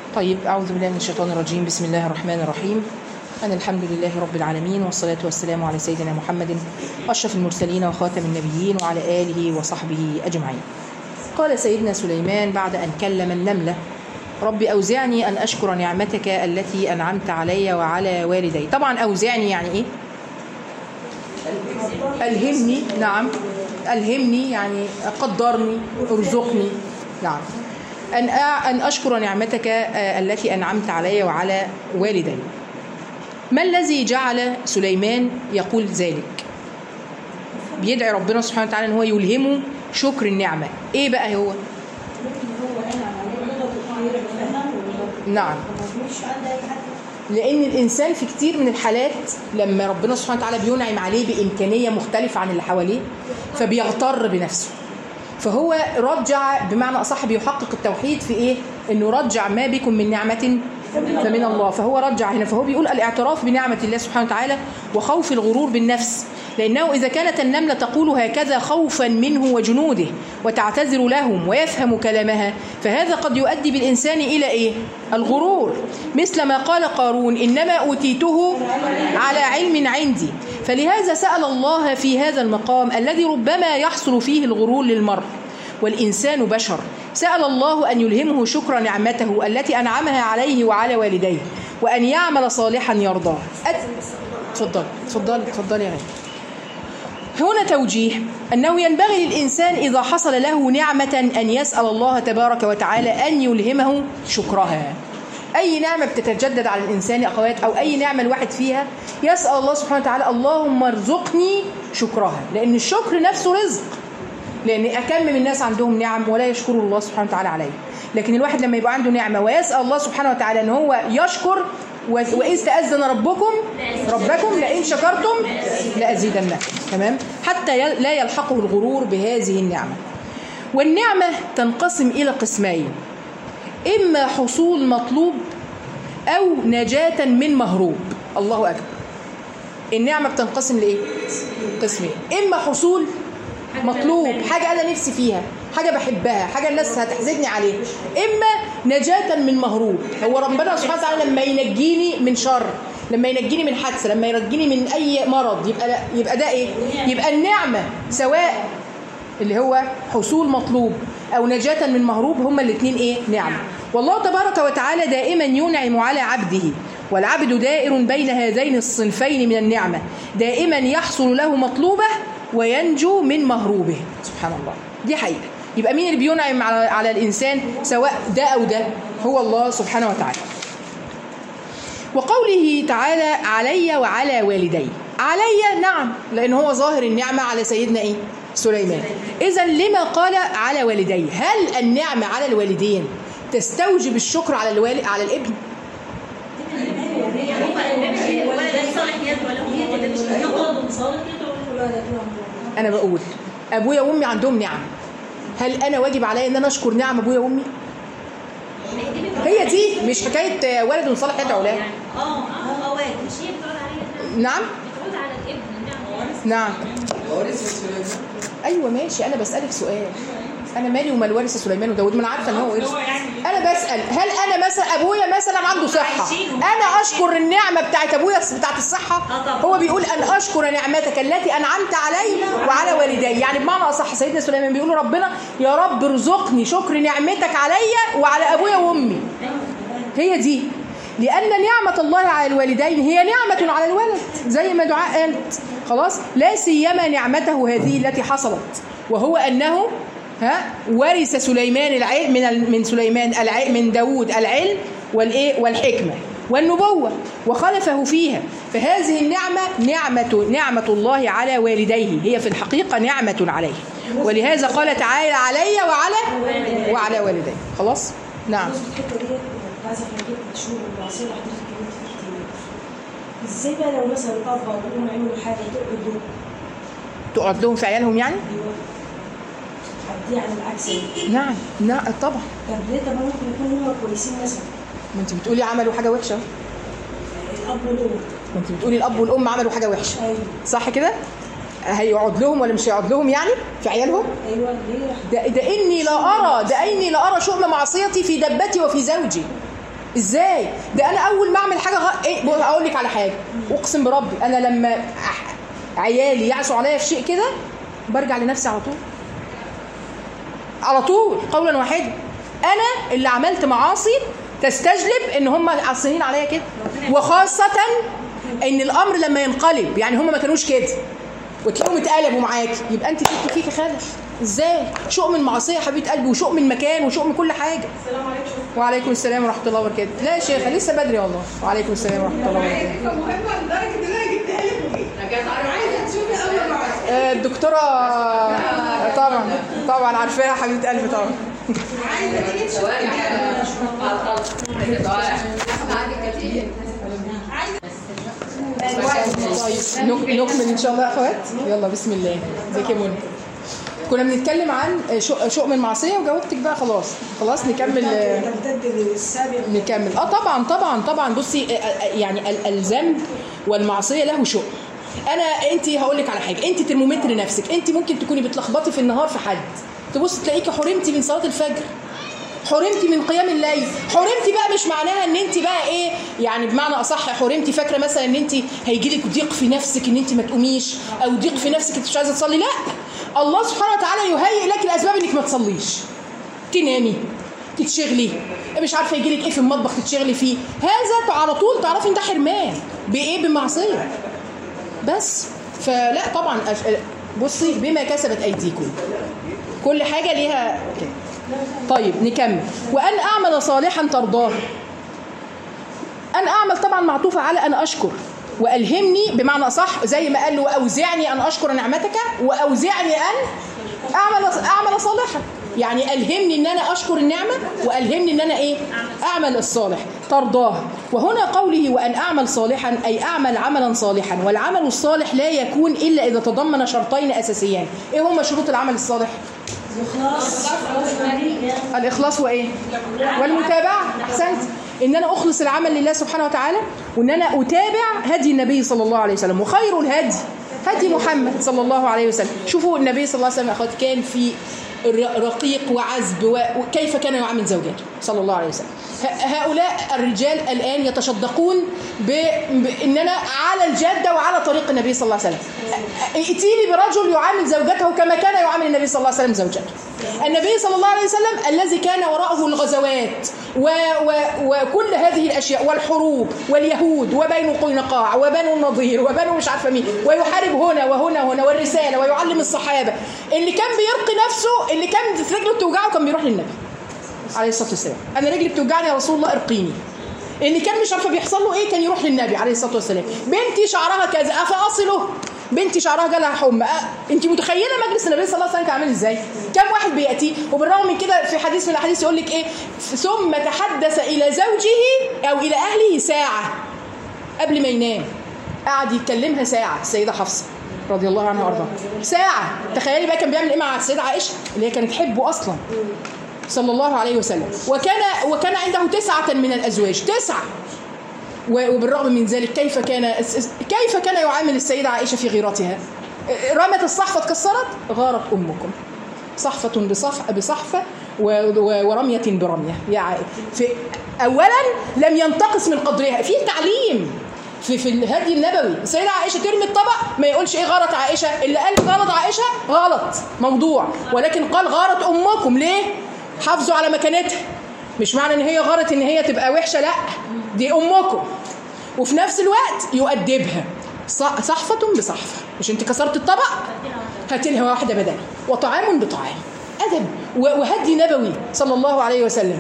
طيب أعوذ بالله من الشيطان الرجيم بسم الله الرحمن الرحيم أنا الحمد لله رب العالمين والصلاة والسلام على سيدنا محمد أشرف المرسلين وخاتم النبيين وعلى آله وصحبه أجمعين قال سيدنا سليمان بعد أن كلم النملة رب أوزعني أن أشكر نعمتك التي أنعمت علي وعلى والدي طبعا أوزعني يعني إيه ألهمني نعم ألهمني يعني قدرني ارزقني نعم أن أن أشكر نعمتك التي أنعمت علي وعلى والدي ما الذي جعل سليمان يقول ذلك بيدعي ربنا سبحانه وتعالى ان هو يلهمه شكر النعمه ايه بقى هو نعم لان الانسان في كتير من الحالات لما ربنا سبحانه وتعالى بينعم عليه بامكانيه مختلفه عن اللي حواليه فبيغتر بنفسه فهو رجع بمعنى اصح بيحقق التوحيد في ايه انه رجع ما بكم من نعمه فمن الله فهو رجع هنا فهو بيقول الاعتراف بنعمه الله سبحانه وتعالى وخوف الغرور بالنفس لانه اذا كانت النمله تقول هكذا خوفا منه وجنوده وتعتذر لهم ويفهم كلامها فهذا قد يؤدي بالانسان الى ايه الغرور مثل ما قال قارون انما اوتيته على علم عندي فلهذا سال الله في هذا المقام الذي ربما يحصل فيه الغرور للمرء والإنسان بشر سأل الله أن يلهمه شكر نعمته التي أنعمها عليه وعلى والديه وأن يعمل صالحا يرضاه تفضل تفضل تفضل يا غالي هنا توجيه أنه ينبغي للإنسان إذا حصل له نعمة أن يسأل الله تبارك وتعالى أن يلهمه شكرها أي نعمة بتتجدد على الإنسان أخوات أو أي نعمة الواحد فيها يسأل الله سبحانه وتعالى اللهم ارزقني شكرها لأن الشكر نفسه رزق لان اكم من الناس عندهم نعم ولا يشكروا الله سبحانه وتعالى عليه لكن الواحد لما يبقى عنده نعمه ويسال الله سبحانه وتعالى ان هو يشكر واذ تاذن ربكم ربكم لئن شكرتم لازيدنكم تمام حتى لا يلحقه الغرور بهذه النعمه والنعمه تنقسم الى قسمين اما حصول مطلوب او نجاه من مهروب الله اكبر النعمه بتنقسم لايه قسمين اما حصول مطلوب حاجة أنا نفسي فيها حاجة بحبها حاجة الناس هتحزدني عليها إما نجاة من مهروب هو ربنا سبحانه وتعالى لما ينجيني من شر لما ينجيني من حادثة لما ينجيني من أي مرض يبقى يبقى ده إيه؟ يبقى النعمة سواء اللي هو حصول مطلوب أو نجاة من مهروب هما الاثنين إيه؟ نعمة والله تبارك وتعالى دائما ينعم على عبده والعبد دائر بين هذين الصنفين من النعمة دائما يحصل له مطلوبه وينجو من مهروبه سبحان الله دي حقيقة يبقى مين اللي بينعم على, على الإنسان سواء ده أو ده هو الله سبحانه وتعالى وقوله تعالى علي وعلى والدي علي نعم لأن هو ظاهر النعمة على سيدنا إيه سليمان إذا لما قال على والدي هل النعمة على الوالدين تستوجب الشكر على الوالد على الابن انا بقول ابويا وامي عندهم نعم هل انا واجب عليا ان انا اشكر نعم ابويا وامي هي دي مش حكايه ولد صالح يدعو له اه اه اوقات مش هي بتقعد عليها نعم بتقعد على الابن النعمه نعم ايوه ماشي انا بسالك سؤال انا مالي ومال ورث سليمان وداود ما انا عارفه ان هو ورث انا بسال هل انا مثلا ابويا مثلا عنده صحه انا اشكر النعمه بتاعت ابويا بتاعت الصحه هو بيقول ان اشكر نعمتك التي انعمت علي وعلى والدي يعني بمعنى اصح سيدنا سليمان بيقول ربنا يا رب ارزقني شكر نعمتك علي وعلى ابويا وامي هي دي لأن نعمة الله على الوالدين هي نعمة على الولد زي ما دعاء قالت خلاص لا سيما نعمته هذه التي حصلت وهو أنه ها ورث سليمان العلم من من سليمان العلم من داوود العلم والايه والحكمه والنبوه وخلفه فيها فهذه النعمه نعمه نعمه الله على والديه هي في الحقيقه نعمه عليه ولهذا قال تعالى علي وعلى وعلى والدي خلاص نعم ازاي بقى لو مثلا الاب او الام عملوا حاجه تقعد لهم تقعد لهم في عيالهم يعني هدي على العكس يعني. نعم نعم طبعا طب ليه طب ممكن يكونوا هم كويسين مثلا ما انت بتقولي عملوا حاجه وحشه الاب والام ما انت بتقولي الاب والام عملوا حاجه وحشه ايوه صح كده هيقعد لهم ولا مش هيقعد لهم يعني في عيالهم ايوه ليه ده, ده اني لا ارى ده اني لا ارى شؤم معصيتي في دبتي وفي زوجي ازاي ده انا اول ما اعمل حاجه غ... ايه بص اقول لك على حاجه اقسم بربي انا لما أح- عيالي يعصوا عليا في شيء كده برجع لنفسي على طول على طول قولا واحدا انا اللي عملت معاصي تستجلب ان هم عاصيين عليا كده وخاصه ان الامر لما ينقلب يعني هم ما كانوش كده وتلاقيهم اتقلبوا معاكي يبقى انت فيكي فيكي خلل ازاي شؤم من معصيه يا حبيبه قلبي وشؤم من مكان وشؤم من كل حاجه السلام عليكم وعليكم السلام ورحمه الله وبركاته لا يا شيخه لسه بدري والله وعليكم السلام ورحمه الله وبركاته مهمة لدرجة إن أنا جبتها لك عايزة تشوفي أول مرة آه، الدكتورة طبعا طبعا عارفاها حبيبة قلبي طبعا عايزة تيجي تشوفي طيب نك- نكمل ان شاء الله يا اخوات يلا بسم الله ازيك يا منى كنا بنتكلم عن شو- شؤم المعصيه وجاوبتك بقى خلاص خلاص نكمل آه، تمتد للسابق نكمل اه طبعا طبعا طبعا بصي آه، آه، يعني ال- الذنب والمعصيه له شؤم انا انت هقول لك على حاجه انت ترمومتر نفسك انت ممكن تكوني بتلخبطي في النهار في حد تبص تلاقيكي حرمتي من صلاه الفجر حرمتي من قيام الليل حرمتي بقى مش معناها ان انت بقى ايه يعني بمعنى اصح حرمتي فاكره مثلا ان انت هيجي لك ضيق في نفسك ان انت ما تقوميش او ضيق في نفسك انت مش عايزه تصلي لا الله سبحانه وتعالى يهيئ لك الاسباب انك ما تصليش تنامي تتشغلي مش عارفه يجي لك ايه في المطبخ تتشغلي فيه هذا على طول تعرفي ان ده حرمان بايه بمعصيه بس فلا طبعا أف- بصي بما كسبت ايديكم كل حاجه ليها كده طيب نكمل وان اعمل صالحا ترضاه ان اعمل طبعا معطوفه على ان اشكر والهمني بمعنى اصح زي ما قال له واوزعني ان اشكر نعمتك واوزعني ان اعمل اعمل صالحا يعني الهمني ان انا اشكر النعمه والهمني ان انا ايه اعمل الصالح ترضاه وهنا قوله وان اعمل صالحا اي اعمل عملا صالحا والعمل الصالح لا يكون الا اذا تضمن شرطين اساسيان ايه هما شروط العمل الصالح الإخلاص الاخلاص وايه والمتابعه احسنت ان انا اخلص العمل لله سبحانه وتعالى وان انا اتابع هدي النبي صلى الله عليه وسلم وخير الهدي هدي محمد صلى الله عليه وسلم شوفوا النبي صلى الله عليه وسلم يا اخوات كان في ر- رقيق وعذب و- وكيف كان يعامل زوجاته صلى الله عليه وسلم ه- هؤلاء الرجال الان يتشدقون ب- باننا على الجاده وعلى طريق النبي صلى الله عليه وسلم ائتيني برجل يعامل زوجته كما كان يعامل النبي صلى الله عليه وسلم زوجته النبي صلى الله عليه وسلم الذي كان وراءه الغزوات و و وكل هذه الاشياء والحروب واليهود وبين قينقاع وبنو النضير وبنو مش عارفه مين ويحارب هنا وهنا وهنا والرساله ويعلم الصحابه اللي كان بيرقي نفسه اللي كان رجله بتوجعه كان بيروح للنبي عليه الصلاه والسلام انا رجلي بتوجعني يا رسول الله ارقيني اللي كان مش عارفه بيحصل له ايه كان يروح للنبي عليه الصلاه والسلام بنتي شعرها كذا افاصله بنتي شعرها جالها حمى أه. انت متخيله مجلس النبي صلى الله عليه وسلم كان عامل ازاي كم واحد بياتي وبالرغم من كده في حديث من الاحاديث يقول لك ايه ثم تحدث الى زوجه او الى اهله ساعه قبل ما ينام قعد يكلمها ساعه السيده حفصه رضي الله عنها وارضاها ساعه تخيلي بقى كان بيعمل ايه مع السيده عائشه اللي هي كانت تحبه اصلا صلى الله عليه وسلم وكان وكان عنده تسعة من الأزواج تسعة و- وبالرغم من ذلك كيف كان كيف كان يعامل السيدة عائشة في غيرتها رمت الصحفة اتكسرت غارت أمكم صحفة بصح بصحفة و- و- ورمية برمية يا عائشة في أولا لم ينتقص من قدرها في تعليم في في الهدي النبوي السيدة عائشة ترمي الطبق ما يقولش ايه غلط عائشة اللي قال غلط عائشة غلط موضوع ولكن قال غارت أمكم ليه حافظوا على مكانتها مش معنى ان هي غلط ان هي تبقى وحشه لا دي امكم وفي نفس الوقت يؤدبها ص- صحفة بصحفة مش انت كسرت الطبق هاتي لها واحدة بدل وطعام بطعام أدب و- وهدي نبوي صلى الله عليه وسلم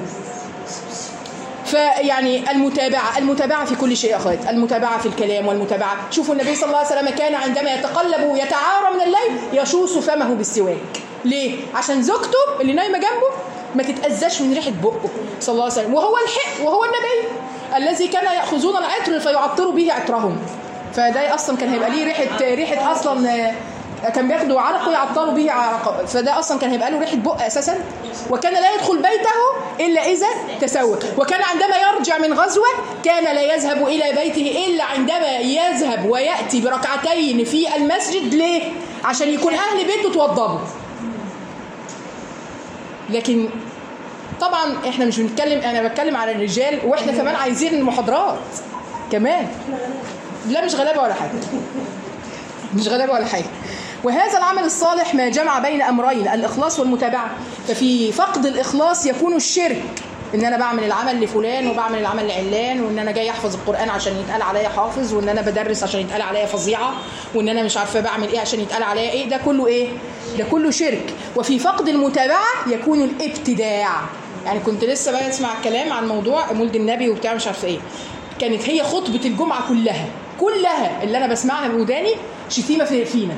فيعني المتابعة المتابعة في كل شيء يا أخوات المتابعة في الكلام والمتابعة شوفوا النبي صلى الله عليه وسلم كان عندما يتقلب يتعارى من الليل يشوص فمه بالسواك ليه؟ عشان زوجته اللي نايمة جنبه ما تتأذاش من ريحة بقه صلى الله عليه وسلم وهو الحق وهو النبي الذي كان يأخذون العطر فيعطروا به عطرهم فده اصلا كان هيبقى ليه ريحه ريحه اصلا آه، كان بياخدوا عرق ويعطروا به عرق فده اصلا كان هيبقى له ريحه بق اساسا وكان لا يدخل بيته الا اذا تسوق وكان عندما يرجع من غزوه كان لا يذهب الى بيته الا عندما يذهب وياتي بركعتين في المسجد ليه عشان يكون اهل بيته توضبوا لكن طبعا احنا مش بنتكلم انا بتكلم على الرجال واحنا كمان عايزين المحاضرات كمان لا مش غلابه ولا حاجه مش غلابه ولا حاجه وهذا العمل الصالح ما جمع بين امرين الاخلاص والمتابعه ففي فقد الاخلاص يكون الشرك ان انا بعمل العمل لفلان وبعمل العمل لعلان وان انا جاي احفظ القران عشان يتقال عليا حافظ وان انا بدرس عشان يتقال عليا فظيعه وان انا مش عارفه بعمل ايه عشان يتقال عليا ايه ده كله ايه ده كله شرك وفي فقد المتابعه يكون الابتداع يعني كنت لسه بقى اسمع الكلام عن موضوع مولد النبي وبتاع مش عارفه ايه كانت هي خطبه الجمعه كلها كلها اللي انا بسمعها بوداني شتيمه في فينا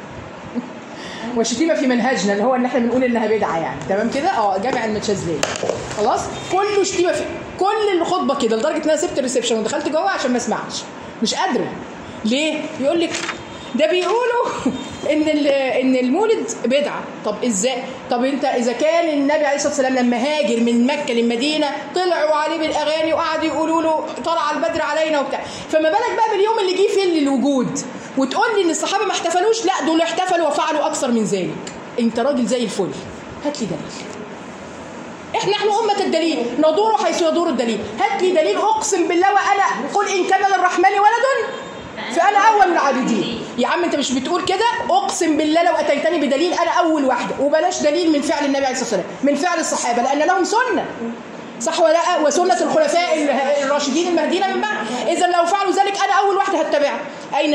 وشتيمه في منهجنا اللي هو ان احنا بنقول انها بدعه يعني تمام كده اه جامع المتشاذليه خلاص كله شتيمه في كل الخطبه كده لدرجه ان انا سبت الريسبشن ودخلت جوه عشان ما اسمعش مش قادره ليه يقول لك ده بيقولوا ان ال- ان المولد بدعه طب ازاي طب انت اذا كان النبي عليه الصلاه والسلام لما هاجر من مكه للمدينه طلعوا عليه بالاغاني وقعدوا يقولوا له طلع البدر علينا وبتاع فما بالك بقى باليوم اللي جه فيه للوجود وتقول لي ان الصحابه ما احتفلوش لا دول احتفلوا وفعلوا اكثر من ذلك انت راجل زي الفل هات لي دليل احنا احنا امه الدليل ندور حيث يدور الدليل هات لي دليل اقسم بالله وانا قل ان كان للرحمن ولد فانا اول العابدين يا عم انت مش بتقول كده اقسم بالله لو اتيتني بدليل انا اول واحده وبلاش دليل من فعل النبي عليه الصلاه والسلام من فعل الصحابه لان لهم سنه صح ولا لا وسنه الخلفاء ال- الراشدين المهديين من بعد اذا لو فعلوا ذلك انا اول واحده هتبعها اين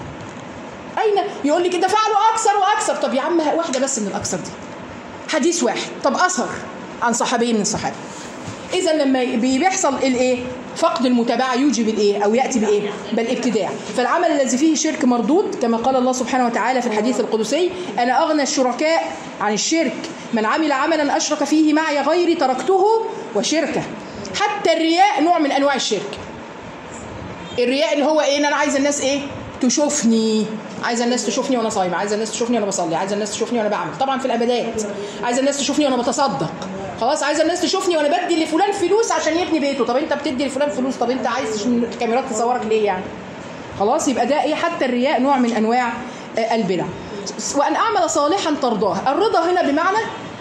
اين يقول لي كده فعلوا اكثر واكثر طب يا عم واحده بس من الاكثر دي حديث واحد طب اثر عن صحابي من الصحابه اذا لما بي- بيحصل الايه فقد المتابعه يوجب الايه او ياتي بايه بالابتداع فالعمل الذي فيه شرك مردود كما قال الله سبحانه وتعالى في الحديث القدسي انا اغنى الشركاء عن الشرك من عمل عملا اشرك فيه معي غيري تركته وشركه حتى الرياء نوع من انواع الشرك الرياء اللي هو ايه ان انا عايز الناس ايه تشوفني عايزه الناس تشوفني وانا صايمه عايزه الناس تشوفني وانا بصلي عايزه الناس تشوفني وانا بعمل طبعا في الابدات عايزه الناس تشوفني وانا بتصدق خلاص عايزه الناس تشوفني وانا بدي لفلان فلوس عشان يبني بيته طب انت بتدي لفلان فلوس طب انت عايز عشان الكاميرات تصورك ليه يعني خلاص يبقى ده ايه حتى الرياء نوع من انواع آه، البدع وان اعمل صالحا ترضاه الرضا هنا بمعنى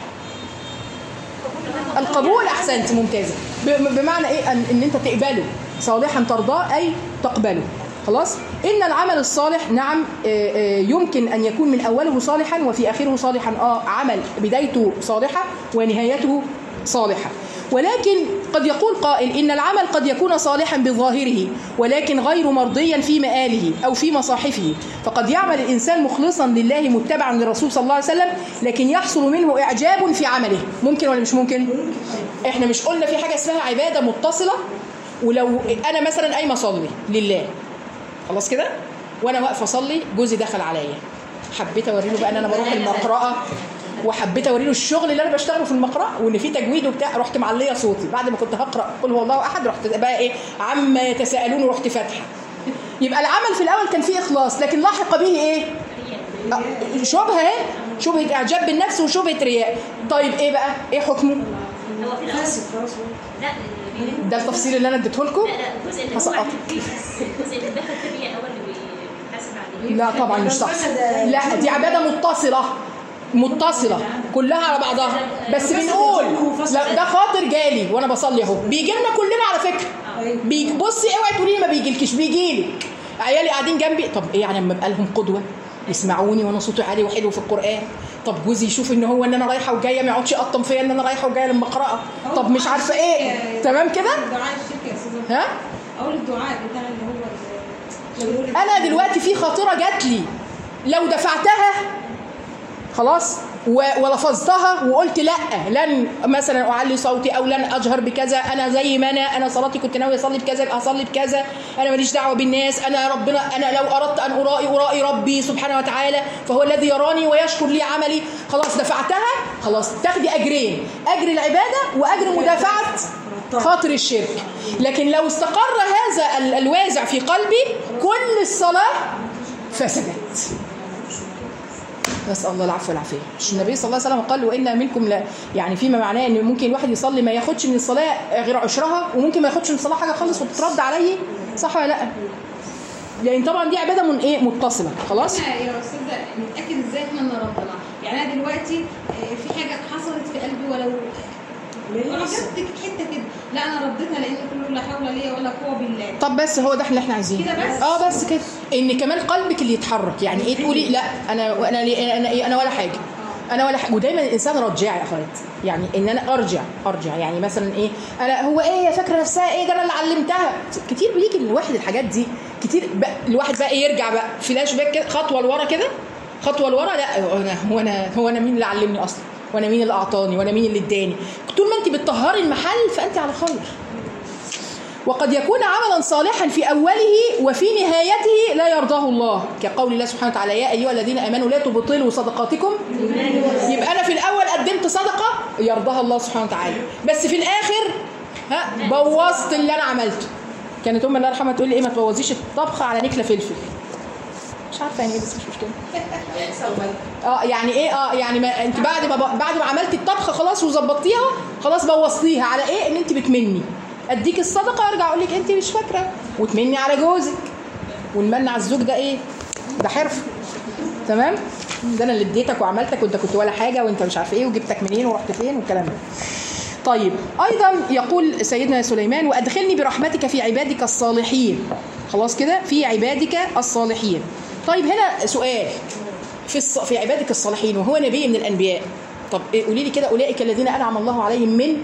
القبول احسنت ممتازه ب- بمعنى ايه ان, إن انت تقبله صالحا ترضاه اي تقبله خلاص ان العمل الصالح نعم آه، آه، يمكن ان يكون من اوله صالحا وفي اخره صالحا اه عمل بدايته صالحه ونهايته صالحه ولكن قد يقول قائل ان العمل قد يكون صالحا بظاهره ولكن غير مرضيا في مآله او في مصاحفه فقد يعمل الانسان مخلصا لله متبعا للرسول صلى الله عليه وسلم لكن يحصل منه اعجاب في عمله ممكن ولا مش ممكن احنا مش قلنا في حاجه اسمها عباده متصله ولو انا مثلا قايمه اصلي لله خلاص كده وانا واقفه اصلي جوزي دخل عليا حبيت اوري له بقى ان انا بروح المقرأه وحبيت اوري له الشغل اللي انا بشتغله في المقرأة وان في تجويد وبتاع رحت معليه صوتي بعد ما كنت هقرا قل هو الله احد رحت بقى ايه عما يتساءلون ورحت فاتحه يبقى العمل في الاول كان فيه اخلاص لكن لاحق به ايه آه، شبهه اهي شبهه اعجاب بالنفس وشبهه رياء طيب ايه بقى ايه حكمه هو في الاول فاسد خلاص لا اللي- ده التفصيل اللي انا اديته لكم لا لا الجزء اللي هو هسقطه. الجزء اللي دخل في الرياء هو اللي بيتحاسب عليه لا طبعا مش صح لا دي عباده متصله متصله كلها على بعضها بس بنقول لا ده خاطر جالي وانا بصلي اهو بيجي لنا كلنا على فكره بيجي بصي اوعي تقولي لي ما بيجيلكيش بيجي لك عيالي قاعدين جنبي طب ايه يعني لما ابقى لهم قدوه يسمعوني وانا صوتي عالي وحلو في القران طب جوزي يشوف ان هو ان انا رايحه وجايه ما يقعدش يقطم فيا ان انا رايحه وجايه لما اقرا طب مش عارفه ايه تمام كده دعاء الشركه يا استاذه ها اول الدعاء بتاع اللي هو ال- اللي بيقول انا دلوقتي في خاطره جات لي لو دفعتها خلاص و- ولفظتها وقلت لا لن مثلا اعلي صوتي او لن اجهر بكذا انا زي ما انا انا صلاتي كنت ناوي اصلي بكذا يبقى اصلي بكذا انا ماليش دعوه بالناس انا ربنا انا لو اردت ان ارائي ارائي ربي سبحانه وتعالى فهو الذي يراني ويشكر لي عملي خلاص دفعتها خلاص تاخدي اجرين اجر العباده واجر مدافعه خاطر الشرك لكن لو استقر هذا ال- الوازع في قلبي كل الصلاه فسدت نسال الله العفو والعافيه مش النبي صلى الله عليه وسلم قال وان منكم لا يعني فيما معناه ان ممكن الواحد يصلي ما ياخدش من الصلاه غير عشرها وممكن ما ياخدش من الصلاه حاجه خالص وتترد عليه صح ولا لا يعني طبعا دي عباده من ايه متصله خلاص احنا يا استاذه نتاكد ازاي احنا ان ربنا يعني انا دلوقتي آه، في حاجه حصلت في قلبي ولو انا جبت حته كده لا انا رديتها لان كله لا حول لي ولا قوه بالله طب بس هو ده اللي احنا عايزينه كده بس؟ اه بس كده ان كمان قلبك اللي يتحرك يعني ايه تقولي لا انا انا ليه- انا ايه انا ولا حاجه انا ولا حاجه ودايما الانسان رجاع يا اخوات يعني ان انا ارجع ارجع يعني مثلا ايه انا هو ايه هي فاكره نفسها ايه ده انا اللي علمتها كتير بيجي للواحد الحاجات دي كتير بقى الواحد بقى إيه يرجع بقى فلاش باك كده خطوه لورا كده خطوه لورا لا هو انا هو انا هو انا مين اللي علمني اصلا وانا مين اللي اعطاني وانا مين اللي اداني طول ما انت بتطهري المحل فانت على خير وقد يكون عملا صالحا في اوله وفي نهايته لا يرضاه الله كقول الله سبحانه وتعالى يا ايها الذين امنوا لا تبطلوا صدقاتكم يبقى انا في الاول قدمت صدقه يرضاها الله سبحانه وتعالى بس في الاخر ها بوظت اللي انا عملته كانت ام الله يرحمها تقول لي ايه ما تبوظيش الطبخه على نكله فلفل مش عارفه يعني ايه بس مش مشكله اه يعني ايه اه يعني ما انت بعد ما بعد ما عملتي الطبخه خلاص وظبطتيها خلاص بوظتيها على ايه ان انت بتمني اديك الصدقه ارجع اقول لك انت مش فاكره وتمني على جوزك والمن على الزوج ده ايه ده حرفه تمام ده انا اللي اديتك وعملتك وانت كنت ولا حاجه وانت مش عارف ايه وجبتك منين ورحت فين والكلام ده طيب ايضا يقول سيدنا سليمان وادخلني برحمتك في عبادك الصالحين خلاص كده في عبادك الصالحين طيب هنا سؤال في الص... في عبادك الصالحين وهو نبي من الانبياء طب إيه قولي لي كده اولئك الذين انعم الله عليهم من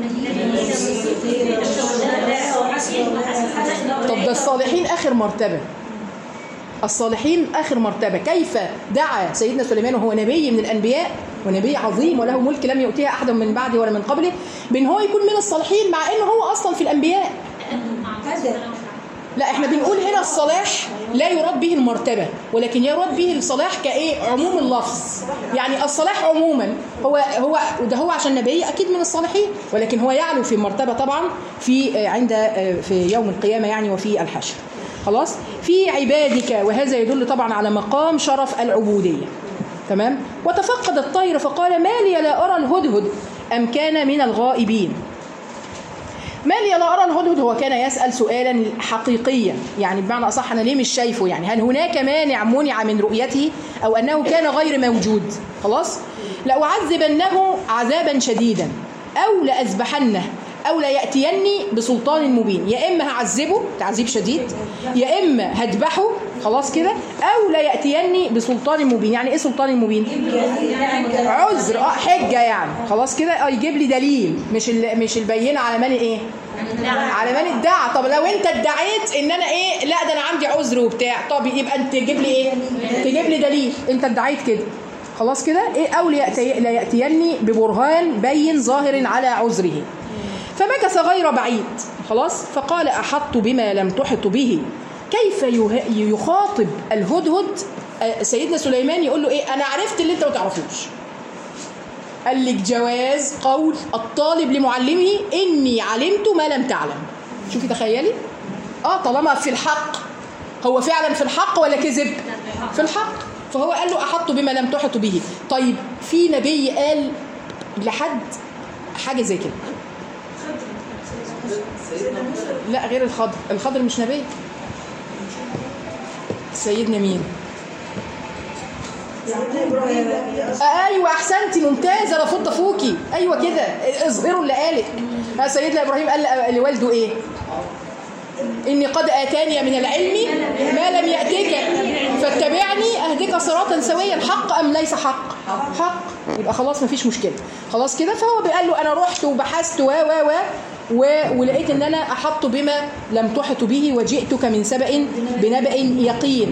طب ده الصالحين اخر مرتبه الصالحين اخر مرتبه كيف دعا سيدنا سليمان وهو نبي من الانبياء ونبي عظيم وله ملك لم يؤتيه احد من بعده ولا من قبله بان هو يكون من الصالحين مع انه هو اصلا في الانبياء لا احنا بنقول هنا الصلاح لا يراد به المرتبه ولكن يراد به الصلاح كايه عموم اللفظ يعني الصلاح عموما هو هو ده هو عشان نبي اكيد من الصالحين ولكن هو يعلو في مرتبه طبعا في آه، عند آه، في يوم القيامه يعني وفي الحشر خلاص في عبادك وهذا يدل طبعا على مقام شرف العبوديه تمام وتفقد الطير فقال ما لي لا ارى الهدهد ام كان من الغائبين ما لي لا ارى الهدهد هو كان يسال سؤالا حقيقيا يعني بمعنى اصح انا ليه مش شايفه يعني هل هناك مانع منع من رؤيته او انه كان غير موجود خلاص لاعذبنه عذابا شديدا او لاذبحنه او لياتيني بسلطان مبين يا اما هعذبه تعذيب شديد يا اما هذبحه خلاص كده او لياتيني بسلطان مبين يعني ايه سلطان مبين عذر اه حجه يعني خلاص كده اه يجيب لي دليل مش ال- مش البينه على من ايه على من ادعى طب لو انت ادعيت ان انا ايه لا ده انا عندي عذر وبتاع طب يبقى انت تجيب لي ايه تجيب لي دليل انت ادعيت كده خلاص كده ايه او ليأتي لياتيني ببرهان بين ظاهر على عذره فمكث غير بعيد خلاص فقال احطت بما لم تحط به كيف يه- يخاطب الهدهد آه، سيدنا سليمان يقول له ايه انا عرفت اللي انت ما تعرفوش قال لك جواز قول الطالب لمعلمه اني علمت ما لم تعلم شوفي تخيلي اه طالما في الحق هو فعلا في الحق ولا كذب في الحق فهو قال له احط بما لم تحط به طيب في نبي قال لحد حاجه زي كده لا غير الخضر الخضر مش نبي سيدنا مين ايوه احسنتي ممتازه رفضت فوكي ايوه كده اظهروا اللي قالك آه، سيدنا ابراهيم قال لوالده ايه اني قد اتاني من العلم ما لم ياتك فاتبعني اهدك صراطا سويا حق ام ليس حق حق يبقى خلاص مفيش مشكله خلاص كده فهو قال له انا رحت وبحثت و و و و- ولقيت ان انا احط بما لم تحط به وجئتك من سبأ بنبأ يقين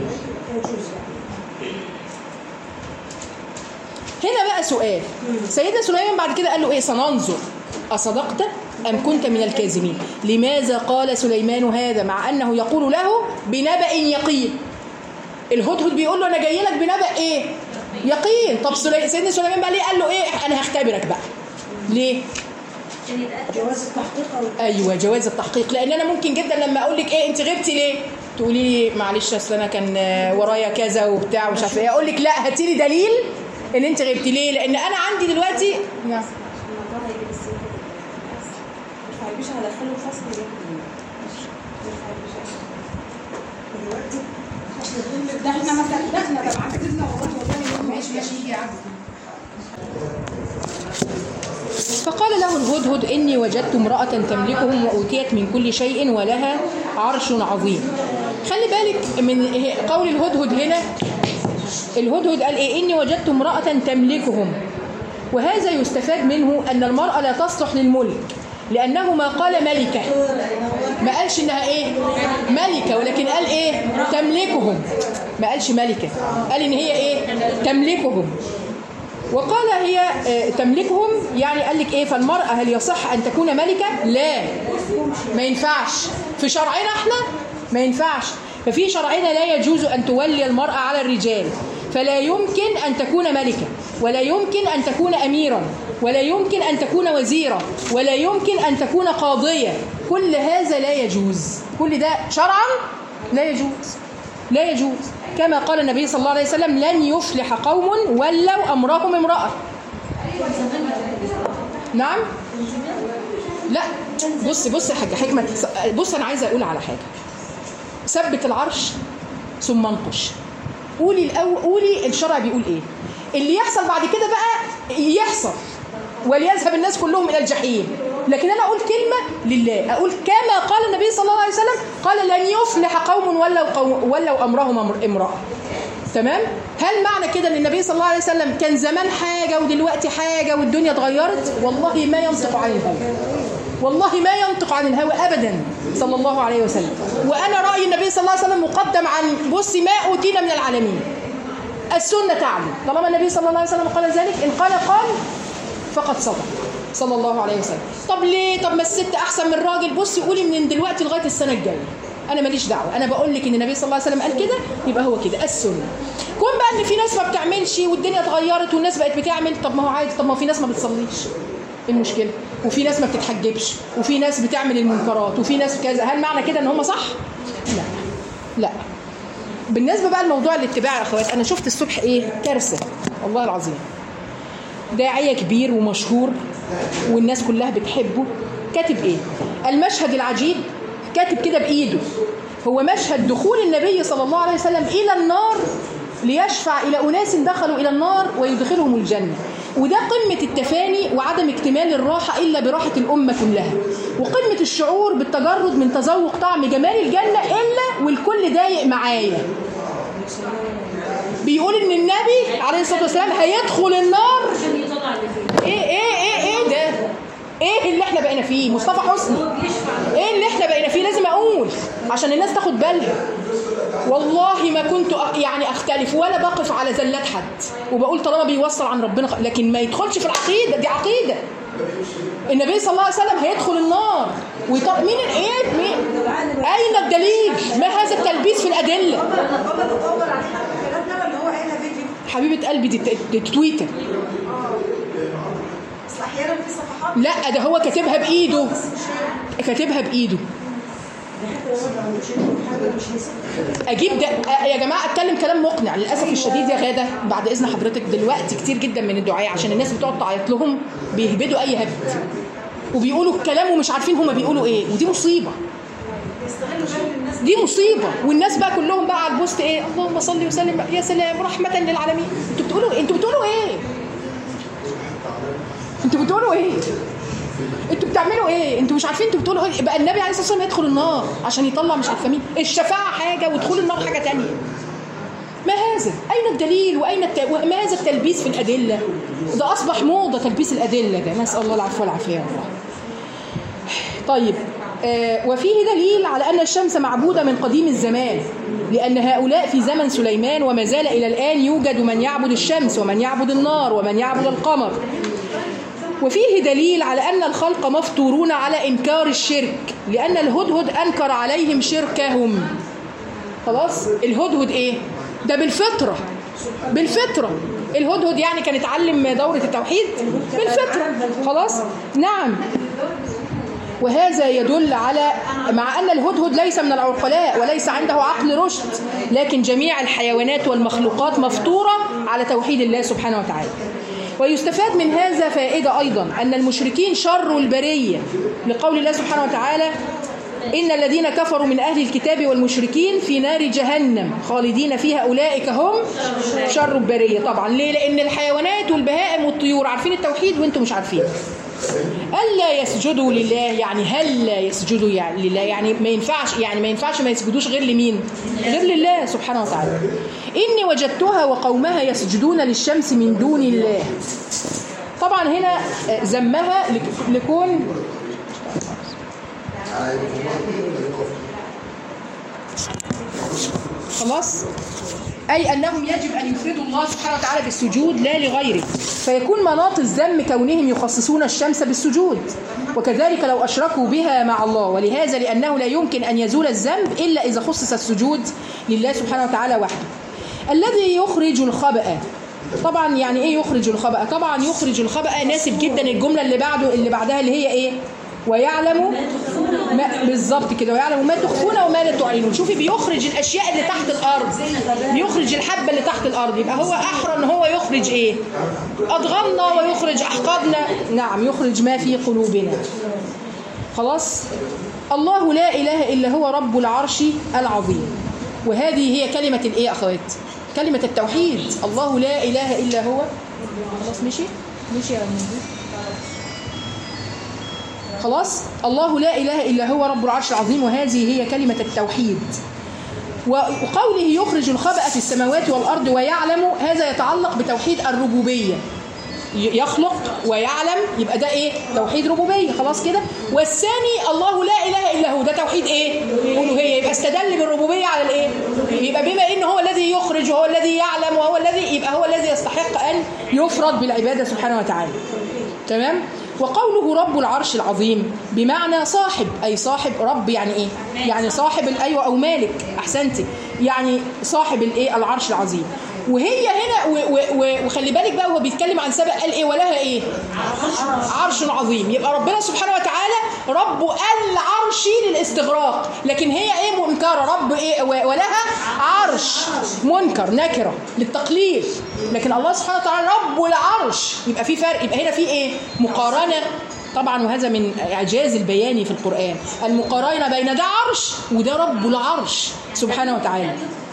هنا بقى سؤال سيدنا سليمان بعد كده قال له ايه سننظر اصدقت ام كنت من الكاذبين لماذا قال سليمان هذا مع انه يقول له بنبأ يقين الهدهد بيقول له انا جاي لك بنبأ ايه يقين طب سلي... سيدنا سليمان بقى ليه قال له ايه انا هختبرك بقى ليه جواز التحقيق او ايوه جواز التحقيق لان انا ممكن جدا لما اقول لك ايه انت غبتي ليه تقولي لي معلش اصل انا كان آه، ورايا كذا وبتاع ومش عارفه ايه اقول لك لا هاتي لي دليل ان انت غبتي ليه لان انا عندي دلوقتي نعم الموضوع هيجي بس مش هيجيش هدخله الفصل ده دلوقتي ده احنا ما صدقنا ده عجزنا والله والله ماشي ماشي يجي عبد فقال له الهدهد إني وجدت امرأة تملكهم وأوتيت من كل شيء ولها عرش عظيم خلي بالك من قول الهدهد هنا الهدهد قال إيه إني وجدت امرأة تملكهم وهذا يستفاد منه أن المرأة لا تصلح للملك لأنه ما قال ملكة ما قالش إنها إيه ملكة ولكن قال إيه تملكهم ما قالش ملكة قال إن هي إيه تملكهم وقال هي آه، تملكهم يعني قال لك ايه فالمرأة هل يصح ان تكون ملكة لا ما ينفعش في شرعنا احنا ما ينفعش ففي شرعنا لا يجوز ان تولي المرأة على الرجال فلا يمكن ان تكون ملكة ولا يمكن ان تكون اميرا ولا يمكن ان تكون وزيرة ولا يمكن ان تكون قاضية كل هذا لا يجوز كل ده شرعا لا يجوز لا يجوز كما قال النبي صلى الله عليه وسلم لن يفلح قوم ولوا امرهم امراه نعم لا بص بص يا حاجه حكمه بص انا عايزه اقول على حاجه ثبت العرش ثم انقش قولي الاول قولي الشرع بيقول ايه اللي يحصل بعد كده بقى يحصل وليذهب الناس كلهم الى الجحيم لكن انا اقول كلمه لله اقول كما قال النبي صلى الله عليه وسلم قال لن يفلح قوم ولوا قوم ولوا امرهم أمر- امراه تمام هل معنى كده ان النبي صلى الله عليه وسلم كان زمان حاجه ودلوقتي حاجه والدنيا اتغيرت والله ما ينطق عن الهوى والله ما ينطق عن الهوى ابدا صلى الله عليه وسلم وانا راي النبي صلى الله عليه وسلم مقدم عن بصي ما اوتينا من العالمين السنه تعلم طالما النبي صلى الله عليه وسلم قال ذلك ان قال قال فقد صدق صلى الله عليه وسلم طب ليه طب ما الست احسن من الراجل بصي قولي من دلوقتي لغايه السنه الجايه انا ماليش دعوه انا بقول لك ان النبي صلى الله عليه وسلم قال كده يبقى هو كده السنه كون بقى ان في ناس ما بتعملش والدنيا اتغيرت والناس بقت بتعمل طب ما هو عادي طب ما هو في ناس ما بتصليش ايه المشكله وفي ناس ما بتتحجبش وفي ناس بتعمل المنكرات وفي ناس كذا هل معنى كده ان هم صح لا لا بالنسبه بقى لموضوع الاتباع يا اخوات انا شفت الصبح ايه كارثه والله العظيم داعيه كبير ومشهور والناس كلها بتحبه كاتب ايه المشهد العجيب كاتب كده بايده هو مشهد دخول النبي صلى الله عليه وسلم الى النار ليشفع الى اناس دخلوا الى النار ويدخلهم الجنه وده قمة التفاني وعدم اكتمال الراحة إلا براحة الأمة كلها وقمة الشعور بالتجرد من تذوق طعم جمال الجنة إلا والكل ضايق معايا بيقول إن النبي عليه الصلاة والسلام هيدخل النار عشان يطلع اللي فيه ايه ايه ايه ايه ده ايه اللي احنا بقينا فيه مصطفى حسني ايه اللي احنا بقينا فيه لازم اقول عشان الناس تاخد بالها والله ما كنت أ- يعني اختلف ولا بقف على زلات حد وبقول طالما بيوصل عن ربنا خ- لكن ما يدخلش في العقيده دي عقيده النبي صلى الله عليه وسلم هيدخل النار ويطب مين ايه مين اين الدليل ما هذا التلبيس في الادله بابا تطور علينا الكلام ده ولا هو قايلها فيديو حبيبه قلبي دي ت- دي تويتر اصل احيانا في صفحات لا ده هو كاتبها بايده كاتبها بايده اجيب ده أ- يا جماعه اتكلم كلام مقنع للاسف الشديد يا غاده بعد اذن حضرتك دلوقتي كتير جدا من الدعاء عشان الناس بتقعد تعيط لهم بيهبدوا اي هبد وبيقولوا الكلام ومش عارفين هما بيقولوا ايه ودي مصيبه بيستغلوا جهل الناس دي مصيبه والناس بقى كلهم بقى على البوست ايه اللهم صل وسلم يا سلام رحمه للعالمين انتوا بتقولوا ايه انتوا بتقولوا ايه انتوا بتقولوا ايه انتوا بتعملوا ايه انتوا مش عارفين انتوا بتقولوا ايه بقى النبي عليه الصلاه والسلام يدخل النار عشان يطلع مش عارفه مين الشفاعه حاجه ودخول النار حاجه تانية ما هذا اين الدليل واين الت... وما هذا التلبيس في الادله ده اصبح موضه تلبيس الادله ده نسال الله العفو والعافيه يا الله طيب آه، وفيه دليل على أن الشمس معبودة من قديم الزمان لأن هؤلاء في زمن سليمان وما زال إلى الآن يوجد من يعبد الشمس ومن يعبد النار ومن يعبد القمر وفيه دليل على أن الخلق مفطورون على إنكار الشرك لأن الهدهد أنكر عليهم شركهم خلاص الهدهد إيه؟ ده بالفطرة بالفطرة الهدهد يعني كان اتعلم دورة التوحيد بالفطرة خلاص نعم وهذا يدل على مع أن الهدهد ليس من العقلاء وليس عنده عقل رشد لكن جميع الحيوانات والمخلوقات مفطورة على توحيد الله سبحانه وتعالى ويستفاد من هذا فائدة أيضا أن المشركين شر البرية لقول الله سبحانه وتعالى إن الذين كفروا من أهل الكتاب والمشركين في نار جهنم خالدين فيها أولئك هم شر البرية طبعا ليه؟ لأن الحيوانات والبهائم والطيور عارفين التوحيد وانتم مش عارفين الا يسجدوا لله يعني هل لا يسجدوا يعني لله يعني ما ينفعش يعني ما ينفعش ما يسجدوش غير لمين غير لله سبحانه وتعالى اني وجدتها وقومها يسجدون للشمس من دون الله طبعا هنا آه، ذمها لك- لكون خلاص أي أنهم يجب أن يفردوا الله سبحانه وتعالى بالسجود لا لغيره فيكون مناط الذم كونهم يخصصون الشمس بالسجود وكذلك لو أشركوا بها مع الله ولهذا لأنه لا يمكن أن يزول الذنب إلا إذا خصص السجود لله سبحانه وتعالى وحده الذي يخرج الخبأ طبعا يعني ايه يخرج الخبأ طبعا يخرج الخبأ ناسب جدا الجمله اللي بعده اللي بعدها اللي هي ايه ويعلم ما بالظبط كده ويعلم ما تخفون وما لا تعلنون شوفي بيخرج الاشياء اللي تحت الارض بيخرج الحبه اللي تحت الارض يبقى هو احرى ان هو يخرج ايه اضغامنا ويخرج احقادنا نعم يخرج ما في قلوبنا خلاص الله لا اله الا هو رب العرش العظيم وهذه هي كلمه الايه يا اخوات كلمه التوحيد الله لا اله الا هو خلاص مشي مشي يا مهدي خلاص الله لا إله إلا هو رب العرش العظيم وهذه هي كلمة التوحيد وقوله يخرج الخبأ في السماوات والأرض ويعلم هذا يتعلق بتوحيد الربوبية ي- يخلق ويعلم يبقى ده ايه توحيد ربوبيه خلاص كده والثاني الله لا اله الا هو ده توحيد ايه الوهيه يبقى استدل بالربوبيه على الايه يبقى بما ان هو الذي يخرج وهو الذي يعلم وهو الذي يبقى هو الذي يستحق ان يفرد بالعباده سبحانه وتعالى تمام وقوله رب العرش العظيم بمعنى صاحب اي صاحب رب يعني ايه يعني صاحب ال- ايوه او مالك احسنتي يعني صاحب الايه العرش العظيم وهي هنا و- و- و- وخلي بالك بقى هو بيتكلم عن سبق قال ايه ولها ايه عرش عظيم يبقى ربنا سبحانه وتعالى رب العرش للاستغراق لكن هي ايه منكره رب ايه و- ولها عرش منكر نكره للتقليل لكن الله سبحانه وتعالى رب العرش يبقى في فرق يبقى هنا في ايه مقارنه طبعا وهذا من اعجاز البياني في القران المقارنه بين ده عرش وده رب العرش سبحانه وتعالى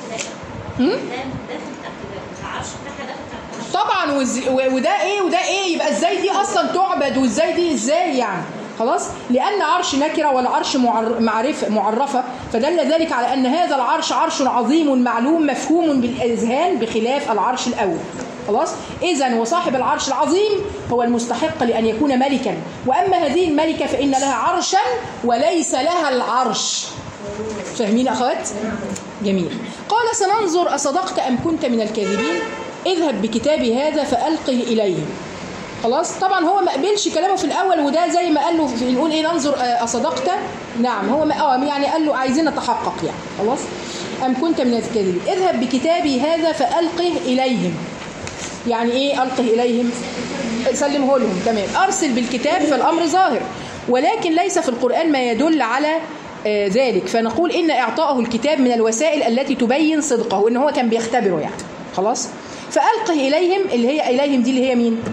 هم؟ ده داخل تحت ده العرش بتاعها داخل تحت العرش طبعا وز- و- وده ايه وده ايه يبقى ازاي دي اصلا تعبد وازاي دي ازاي يعني خلاص لان عرش نكره والعرش معر- معرفه معرفه فدل ذلك على ان هذا العرش عرش عظيم معلوم مفهوم بالاذهان بخلاف العرش الاول خلاص اذا وصاحب العرش العظيم هو المستحق لان يكون ملكا واما هذه الملكه فان لها عرشا وليس لها العرش فاهمين يا اخوات جميل قال سننظر اصدقت ام كنت من الكاذبين اذهب بكتابي هذا فالقه اليهم خلاص طبعا هو ما قبلش كلامه في الاول وده زي ما قال له في نقول ايه ننظر آه، اصدقت نعم هو ما اه يعني قال له عايزين نتحقق يعني خلاص ام كنت من الكاذبين اذهب بكتابي هذا فالقه اليهم يعني ايه القه اليهم سلمه لهم تمام ارسل بالكتاب فالامر ظاهر ولكن ليس في القران ما يدل على آه، ذلك فنقول ان اعطائه الكتاب من الوسائل التي تبين صدقه وان هو كان بيختبره يعني خلاص فالقه اليهم اللي هي اليهم دي اللي هي مين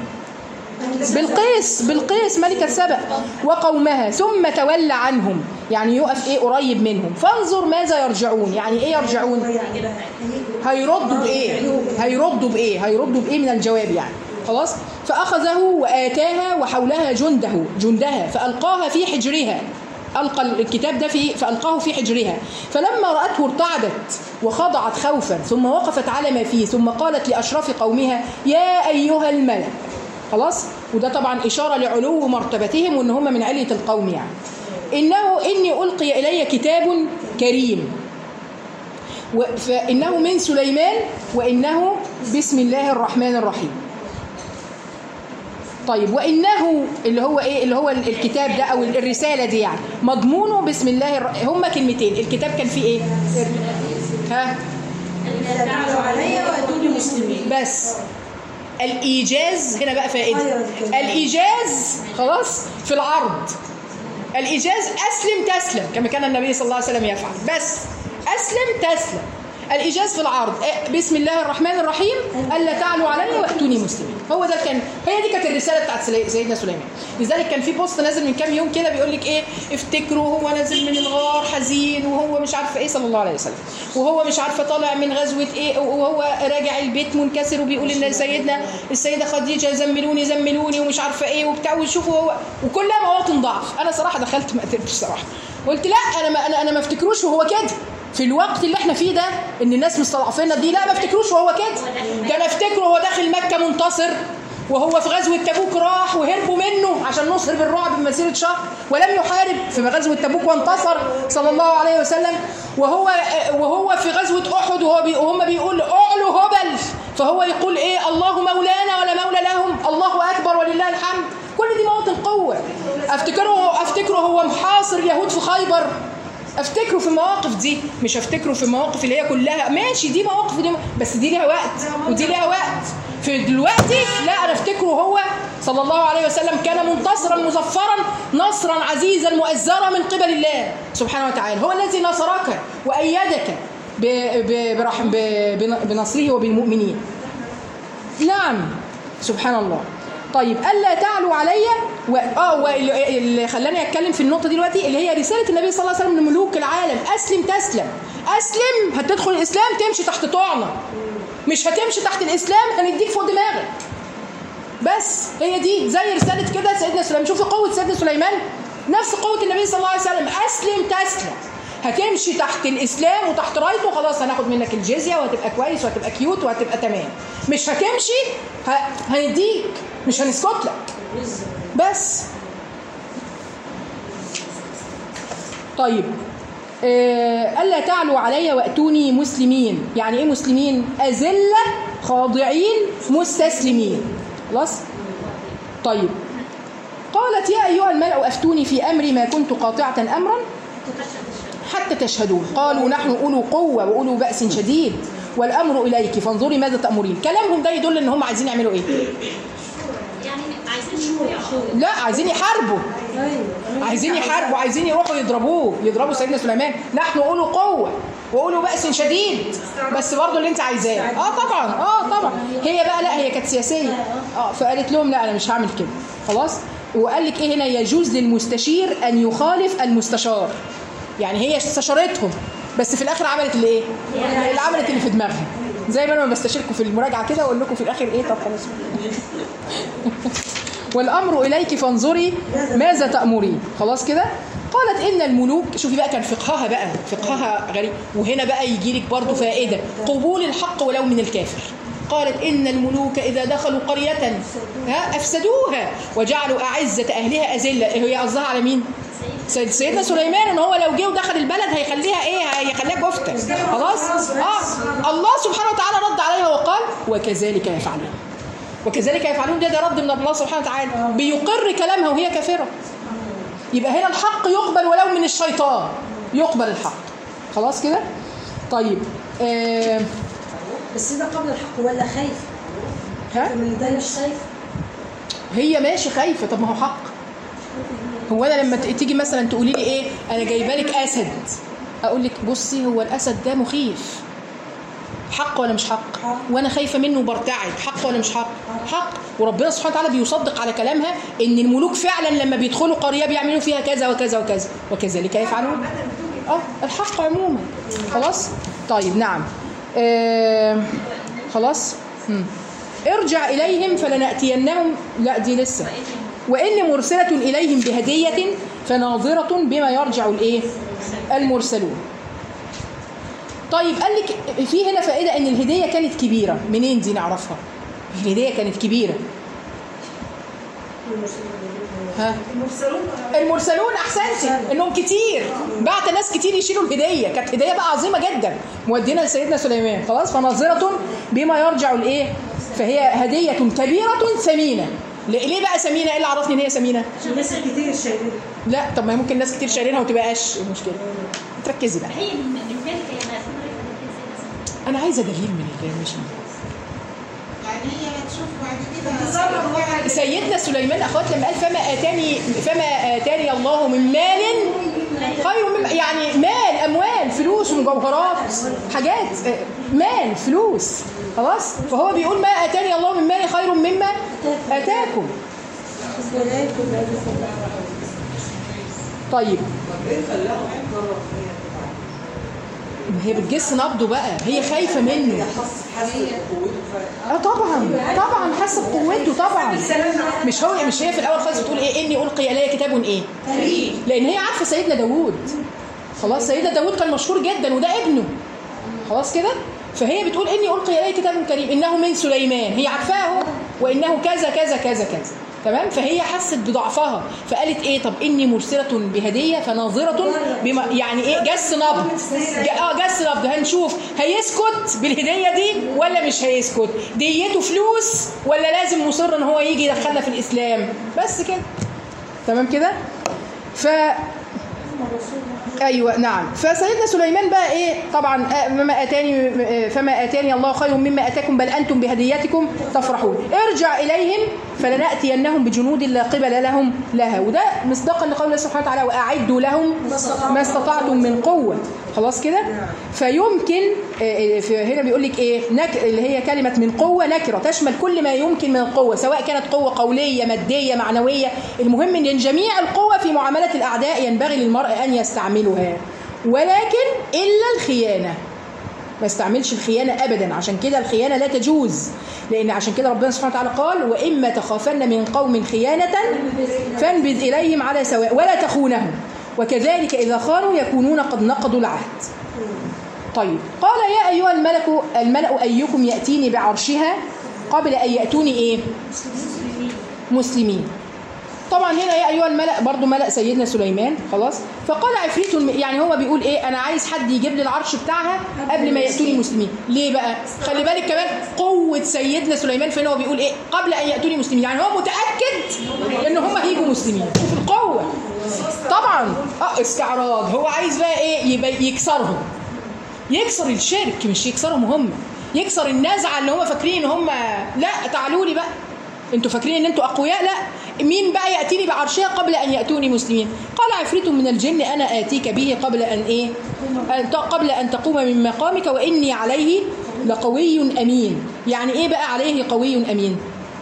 بالقيس بالقيس ملكة سبأ وقومها ثم تولى عنهم يعني يقف ايه قريب منهم فانظر ماذا يرجعون يعني ايه يرجعون هيردوا بايه هيردوا بايه هيردوا بايه من الجواب يعني خلاص فاخذه واتاها وحولها جنده جندها فالقاها في حجرها القى الكتاب ده في فالقاه في حجرها فلما راته ارتعدت وخضعت خوفا ثم وقفت على ما فيه ثم قالت لاشراف قومها يا ايها الملأ خلاص وده طبعا اشاره لعلو مرتبتهم وان هم من عليه القوم يعني انه اني القي الي كتاب كريم و- فإنه من سليمان وإنه بسم الله الرحمن الرحيم طيب وإنه اللي هو إيه اللي هو الكتاب ده أو الرسالة دي يعني مضمونه بسم الله الر... هما كلمتين الكتاب كان فيه إيه ها تعالوا عليا واتوني مسلمين بس الإيجاز هنا بقى فائدة الإيجاز خلاص في العرض الإيجاز أسلم تسلم كما كان النبي صلى الله عليه وسلم يفعل بس أسلم تسلم الإيجاز في العرض إيه، بسم الله الرحمن الرحيم ألا تعلوا علي وأتوني مسلمين هو ده كان هي دي كانت الرساله بتاعت سلي- سيدنا سليمان لذلك كان في بوست نازل من كام يوم كده بيقول لك ايه افتكروا هو نازل من الغار حزين وهو مش عارفه ايه صلى الله عليه وسلم وهو مش عارفه طالع من غزوه ايه وهو راجع البيت منكسر وبيقول ان سيدنا السيده خديجه زملوني زملوني ومش عارفه ايه وبتاع وشوفوا هو وكلها مواطن ضعف انا صراحه دخلت ما قدرتش صراحه قلت لا انا ما انا انا ما افتكروش وهو كده في الوقت اللي احنا فيه ده ان الناس مستضعفيننا دي لا ما افتكروش وهو كده ده انا افتكره وهو داخل مكه منتصر وهو في غزوه تبوك راح وهربوا منه عشان نصر بالرعب بمسيره شهر ولم يحارب في غزوه تبوك وانتصر صلى الله عليه وسلم وهو وهو في غزوه احد وهو بي وهم بيقول اعلوا هبل فهو يقول ايه الله مولانا ولا مولى لهم الله اكبر ولله الحمد كل دي مواطن قوه افتكره افتكره هو محاصر اليهود في خيبر افتكره في المواقف دي مش افتكره في المواقف اللي هي كلها ماشي دي مواقف ودي بس دي ليها وقت ودي ليها وقت في دلوقتي لا انا افتكره هو صلى الله عليه وسلم كان منتصرا مظفرا نصرا عزيزا مؤزرا من قبل الله سبحانه وتعالى هو الذي نصرك وايدك ب- ب- برحم ب- بن- بنصره وبالمؤمنين نعم سبحان الله طيب الا تعلوا علي و... اه واللي اللي خلاني اتكلم في النقطه دي دلوقتي اللي هي رساله النبي صلى الله عليه وسلم لملوك العالم اسلم تسلم اسلم هتدخل الاسلام تمشي تحت طعنه مش هتمشي تحت الاسلام هنديك فوق دماغك بس هي دي زي رساله كده سيدنا سليمان شوفي قوه سيدنا سليمان نفس قوه النبي صلى الله عليه وسلم اسلم تسلم هتمشي تحت الاسلام وتحت رايته خلاص هناخد منك الجزيه وهتبقى كويس وهتبقى كيوت وهتبقى تمام مش هتمشي ه... هنديك مش هنسكت لك بس طيب آه، ألا تعلوا علي وأتوني مسلمين يعني إيه مسلمين أذلة خاضعين مستسلمين خلاص طيب قالت يا أيها الملأ أفتوني في أمري ما كنت قاطعة أمرا حتى تشهدون قالوا نحن أولو قوة وأولو بأس شديد والأمر إليك فانظري ماذا تأمرين كلامهم ده يدل إن هم عايزين يعملوا إيه يعني عايزين شورى لا عايزين يحاربوا عايزين يحاربوا عايزين يروحوا يضربوه يضربوا سيدنا سليمان نحن اولو قوه واولو باس شديد بس برضه اللي انت عايزاه اه طبعا اه طبعا هي بقى لا هي كانت سياسيه اه فقالت لهم لا انا مش هعمل كده خلاص وقال لك ايه هنا يجوز للمستشير ان يخالف المستشار يعني هي استشارتهم بس في الاخر عملت اللي ايه اللي عملت اللي في دماغها زي ما انا بستشيركم في المراجعه كده واقول لكم في الاخر ايه طب خلاص والامر اليك فانظري ماذا تامرين خلاص كده قالت ان الملوك شوفي بقى كان فقهها بقى فقهها غريب وهنا بقى يجي لك برضه فائده قبول الحق ولو من الكافر قالت ان الملوك اذا دخلوا قريه ها افسدوها وجعلوا اعزه اهلها اذله هي قصدها على مين سيد سيدنا سليمان ان هو لو جه ودخل البلد هيخليها ايه هيخليها كفته خلاص اه الله سبحانه وتعالى رد عليها وقال وكذلك يفعلون وكذلك يفعلون ده ده رد من الله سبحانه وتعالى بيقر كلامها وهي كافره يبقى هنا الحق يقبل ولو من الشيطان يقبل الحق خلاص كده طيب آه بس ده قبل الحق ولا خايف ها من ده مش خايف هي ماشي خايفه طب ما هو حق هو انا لما ت- تيجي مثلا تقولي لي ايه انا جايبه لك اسد اقول لك بصي هو الاسد ده مخيف حق ولا مش حق وانا خايفه منه وبرتعد حق ولا مش حق حق وربنا سبحانه وتعالى بيصدق على كلامها ان الملوك فعلا لما بيدخلوا قريه بيعملوا فيها كذا وكذا وكذا وكذلك يفعلون اه الحق عموما خلاص طيب نعم آه خلاص مم. ارجع اليهم فلناتينهم لا دي لسه واني مرسله اليهم بهديه فناظره بما يرجع الايه المرسلون طيب قال لك في هنا فائده ان الهديه كانت كبيره منين دي نعرفها الهديه كانت كبيره ها المرسلون احسنتي انهم كتير بعت ناس كتير يشيلوا الهديه كانت هديه بقى عظيمه جدا مودينا لسيدنا سليمان خلاص فناظره بما يرجع الايه فهي هديه كبيره ثمينه ليه ليه بقى ثمينه ايه اللي عرفني ان هي ثمينه الناس كتير شايلين لا طب ما هي ممكن ناس كتير شايلينها وما تبقاش المشكله تركزي بقى هي من من ذلك هي ما تكون انا عايزه دليل من الله مش من يعني هي هتشوف بعد كده سيدنا سليمان اخوات لما قال فما اتاني فما اتاني الله من مال خير مما يعني مال اموال فلوس ومجوهرات حاجات آه، مال فلوس خلاص فهو بيقول ما اتاني الله من مال خير مما اتاكم طيب ايه خلاهم يتجرب هي بتجس نبضه بقى هي خايفه منه حس حس بقوته ف- اه طبعا طبعا حاسه بقوته طبعا مش هو مش هي في الاول خالص بتقول ايه اني القي الي كتاب ايه لان هي عارفه سيدنا داوود خلاص سيدنا داوود كان مشهور جدا وده ابنه خلاص كده فهي بتقول اني القي الي كتاب كريم انه من سليمان هي عارفاه وانه كذا كذا كذا كذا تمام فهي حست بضعفها فقالت ايه طب اني مرسله بهديه فناظره بما يعني ايه جس نبض ج- اه جس نبض هنشوف هيسكت بالهديه دي ولا مش هيسكت ديته فلوس ولا لازم مصر ان هو يجي يدخلنا في الاسلام بس كده تمام كده ف ايوه نعم فسيدنا سليمان بقى ايه طبعا آه، مما اتاني آه، فما اتاني الله خير مما اتاكم بل انتم بهديتكم تفرحون ارجع اليهم فلناتينهم بجنود لا قبل لهم لها وده مصداقا لقول الله سبحانه وتعالى واعدوا لهم ما استطعتم من قوه خلاص كده فيمكن آه، آه، في- هنا بيقول لك ايه نك اللي هي كلمه من قوه نكره تشمل كل ما يمكن من القوه سواء كانت قوه قوليه ماديه معنويه المهم ان جميع القوه في معامله الاعداء ينبغي للمرء ان يستعملها ولكن الا الخيانه ما استعملش الخيانه ابدا عشان كده الخيانه لا تجوز لان عشان كده ربنا سبحانه وتعالى قال واما تخافن من قوم خيانه فانبذ اليهم على سواء ولا تخونهم وكذلك اذا خانوا يكونون قد نقضوا العهد طيب قال يا ايها الملك الملا ايكم ياتيني بعرشها قبل ان ياتوني ايه مسلمين طبعا هنا يا ايها الملا برضو ملا سيدنا سليمان خلاص فقال عفريت الم- يعني هو بيقول ايه انا عايز حد يجيب لي العرش بتاعها قبل ما ياتوني مسلمين ليه بقى خلي بالك كمان قوه سيدنا سليمان فين هو بيقول ايه قبل ان ياتوني مسلمين يعني هو متاكد ان هم هيجوا مسلمين شوف القوه طبعا اه استعراض هو عايز بقى ايه يبقى يكسرهم يكسر الشرك مش يكسرهم هم يكسر النزعه اللي هم فاكرين ان هم لا تعالوا لي بقى انتوا فاكرين ان انتوا اقوياء لا مين بقى ياتيني بعرشها قبل ان ياتوني مسلمين قال عفريت من الجن انا اتيك به قبل ان ايه أن ت- قبل ان تقوم من مقامك واني عليه لقوي امين يعني ايه بقى عليه قوي امين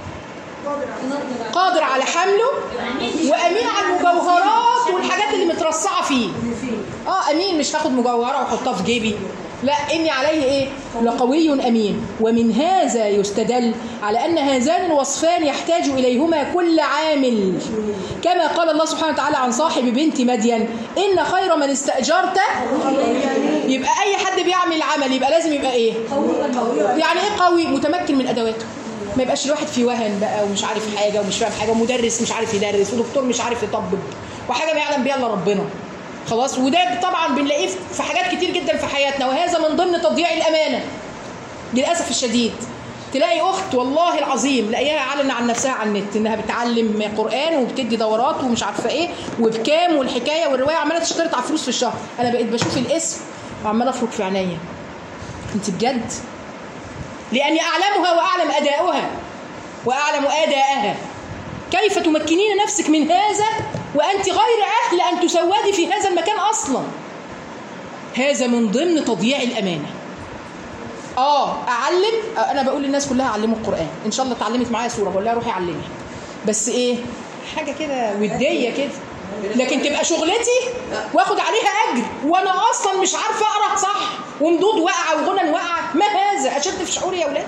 قادر على حمله وامين على المجوهرات والحاجات اللي مترصعه فيه اه امين مش هاخد مجوهره واحطها في جيبي لا اني عليه ايه لقوي امين ومن هذا يستدل على ان هذان الوصفان يحتاج اليهما كل عامل كما قال الله سبحانه وتعالى عن صاحب بنت مدين ان خير من استاجرت يبقى اي حد بيعمل عمل يبقى لازم يبقى ايه يعني ايه قوي متمكن من ادواته ما يبقاش الواحد في وهن بقى ومش عارف حاجه ومش فاهم حاجه ومدرس مش عارف يدرس ودكتور مش عارف يطبب وحاجه ما يعلم بيها الا ربنا خلاص وده طبعا بنلاقيه في حاجات كتير جدا في حياتنا وهذا من ضمن تضييع الامانه للاسف الشديد تلاقي اخت والله العظيم لاقيها اعلن عن نفسها على النت انها بتعلم قران وبتدي دورات ومش عارفه ايه وبكام والحكايه والروايه عماله تشترط على فلوس في الشهر انا بقيت بشوف الاسم وعماله افرك في عينيا انت بجد لاني اعلمها واعلم اداؤها واعلم اداءها كيف تمكنين نفسك من هذا وانت غير اهل ان تسودي في هذا المكان اصلا هذا من ضمن تضييع الامانه اه اعلم آه، انا بقول للناس كلها علموا القران ان شاء الله اتعلمت معايا سوره بقول لها روحي علمي بس ايه حاجه كده وديه كده لكن تبقى شغلتي واخد عليها اجر وانا اصلا مش عارفه اقرا صح ومدود واقعه وغنى واقعه ما هذا اشد في شعوري يا اولاد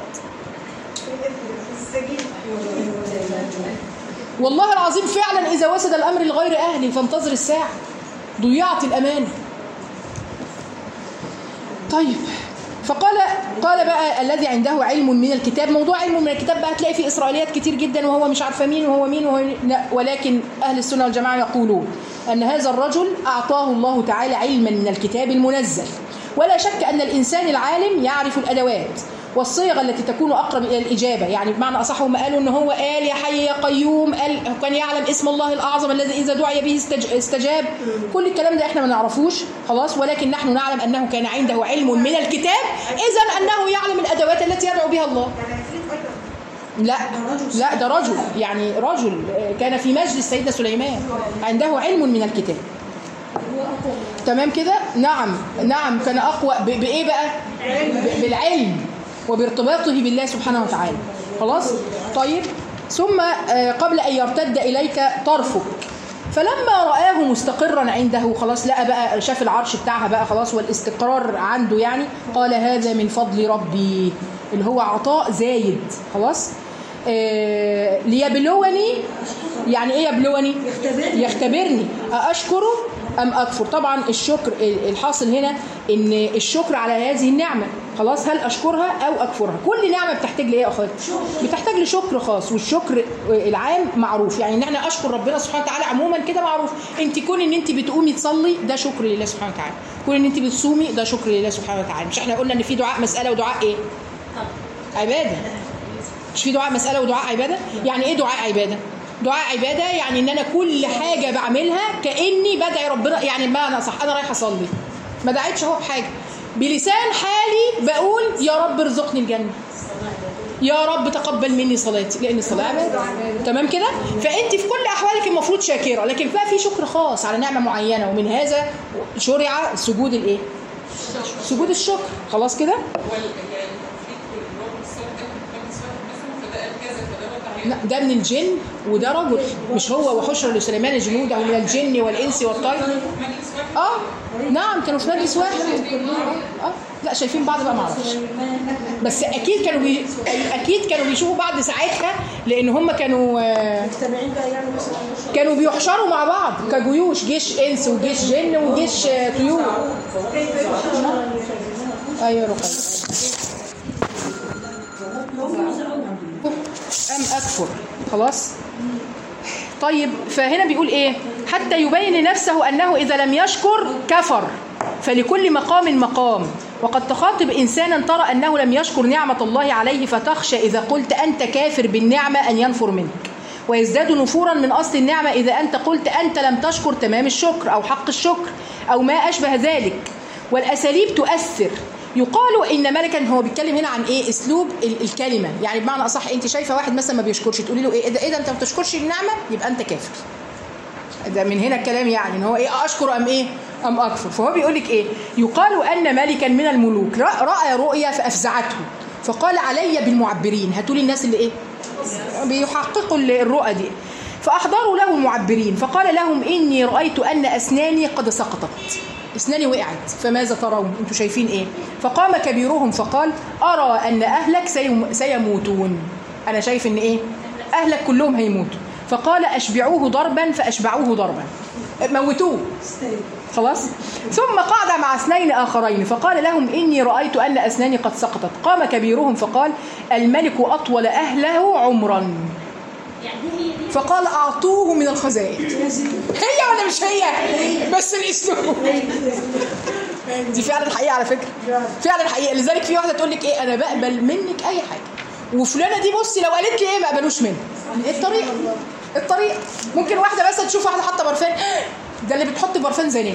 والله العظيم فعلا اذا وسد الامر لغير اهله فانتظر الساعه ضيعت الامانه طيب فقال قال بقى الذي عنده علم من الكتاب موضوع علم من الكتاب بقى هتلاقي فيه اسرائيليات كتير جدا وهو مش عارفه مين وهو مين وهو مين لا ولكن اهل السنه والجماعه يقولون ان هذا الرجل اعطاه الله تعالى علما من الكتاب المنزل ولا شك ان الانسان العالم يعرف الادوات والصيغه التي تكون اقرب الى الاجابه يعني بمعنى اصح هم قالوا ان هو قال يا حي يا قيوم قال كان يعلم اسم الله الاعظم الذي اذا دعي به استج- استجاب كل الكلام ده احنا ما نعرفوش خلاص ولكن نحن نعلم انه كان عنده علم من الكتاب اذا انه يعلم الادوات التي يدعو بها الله لا لا ده رجل يعني رجل آه، كان في مجلس سيدنا سليمان عنده علم من الكتاب تمام كده نعم نعم كان اقوى ب- بايه بقى ب- بالعلم وبارتباطه بالله سبحانه وتعالى خلاص طيب ثم آه، قبل ان يرتد اليك طرفك فلما رآه مستقرا عنده خلاص لقى بقى شاف العرش بتاعها بقى خلاص والاستقرار عنده يعني قال هذا من فضل ربي اللي هو عطاء زايد خلاص آه ليبلوني يعني ايه يبلوني يختبرني. يختبرني أأشكره أم أكفر طبعا الشكر الحاصل هنا إن الشكر على هذه النعمة خلاص هل أشكرها أو أكفرها كل نعمة بتحتاج لإيه يا أخوات بتحتاج لشكر خاص والشكر العام معروف يعني إن احنا أشكر ربنا سبحانه وتعالى عموما كده معروف أنت كون إن أنت بتقومي تصلي ده شكر لله سبحانه وتعالى كون إن أنت بتصومي ده شكر لله سبحانه وتعالى مش احنا قلنا إن في دعاء مسألة ودعاء إيه عبادة مش في دعاء مسألة ودعاء عبادة يعني إيه دعاء عبادة دعاء عبادة يعني إن أنا كل حاجة بعملها كأني بدعي ربنا يعني بمعنى صح أنا رايحة أصلي ما دعيتش أهو بحاجة بلسان حالي بقول يا رب ارزقني الجنة يا رب تقبل مني صلاتي لان الصلاه عباده تمام كده فانت في كل احوالك المفروض شاكره لكن بقى في شكر خاص على نعمه معينه ومن هذا شرع سجود الايه سجود الشكر خلاص كده لا ده من الجن وده رجل مش هو وحشر لسليمان جنوده من الجن والانس والطير اه نعم كانوا في مجلس واحد اه لا شايفين بعض بقى معرفش بس اكيد كانوا بي... اكيد كانوا بيشوفوا بعض ساعتها لان هم كانوا آه، مجتمعين بقى يعني مثلا كانوا بيحشروا مع بعض كجيوش جيش انس وجيش جن وجيش آه، طيور ايوه رقية ام اكفر خلاص طيب فهنا بيقول ايه حتى يبين لنفسه انه اذا لم يشكر كفر فلكل مقام مقام وقد تخاطب انسانا ترى انه لم يشكر نعمه الله عليه فتخشى اذا قلت انت كافر بالنعمه ان ينفر منك ويزداد نفورا من اصل النعمه اذا انت قلت انت لم تشكر تمام الشكر او حق الشكر او ما اشبه ذلك والاساليب تؤثر يقال ان ملكا هو بيتكلم هنا عن ايه اسلوب ال- الكلمه يعني بمعنى اصح انت شايفه واحد مثلا ما بيشكرش تقولي له ايه ده ايه ده انت ما بتشكرش النعمه يبقى انت كافر ده من هنا الكلام يعني ان هو ايه اشكر ام ايه ام اكفر فهو بيقول لك ايه يقال ان ملكا من الملوك رأ- راى رؤيا فافزعته فقال علي بالمعبرين هاتوا لي الناس اللي ايه بيحققوا ال- الرؤى دي فاحضروا له المعبرين فقال لهم اني رايت ان اسناني قد سقطت اسناني وقعت فماذا ترون انتوا شايفين ايه فقام كبيرهم فقال ارى ان اهلك سيم- سيموتون انا شايف ان ايه اهلك كلهم هيموتوا فقال اشبعوه ضربا فاشبعوه ضربا موتوه خلاص ثم قعد مع اثنين اخرين فقال لهم اني رايت ان اسناني قد سقطت قام كبيرهم فقال الملك اطول اهله عمرا يعني هي دي فقال اعطوه من الخزائن هي ولا مش هي بس الاسلوب دي فعلا حقيقه على فكره فعلا حقيقه لذلك في واحده تقول لك ايه انا بقبل منك اي حاجه وفلانه دي بصي لو قالت لي ايه ما اقبلوش منها الطريقه الطريقه ممكن واحده بس تشوف واحده حاطه برفان ده اللي بتحط برفان زي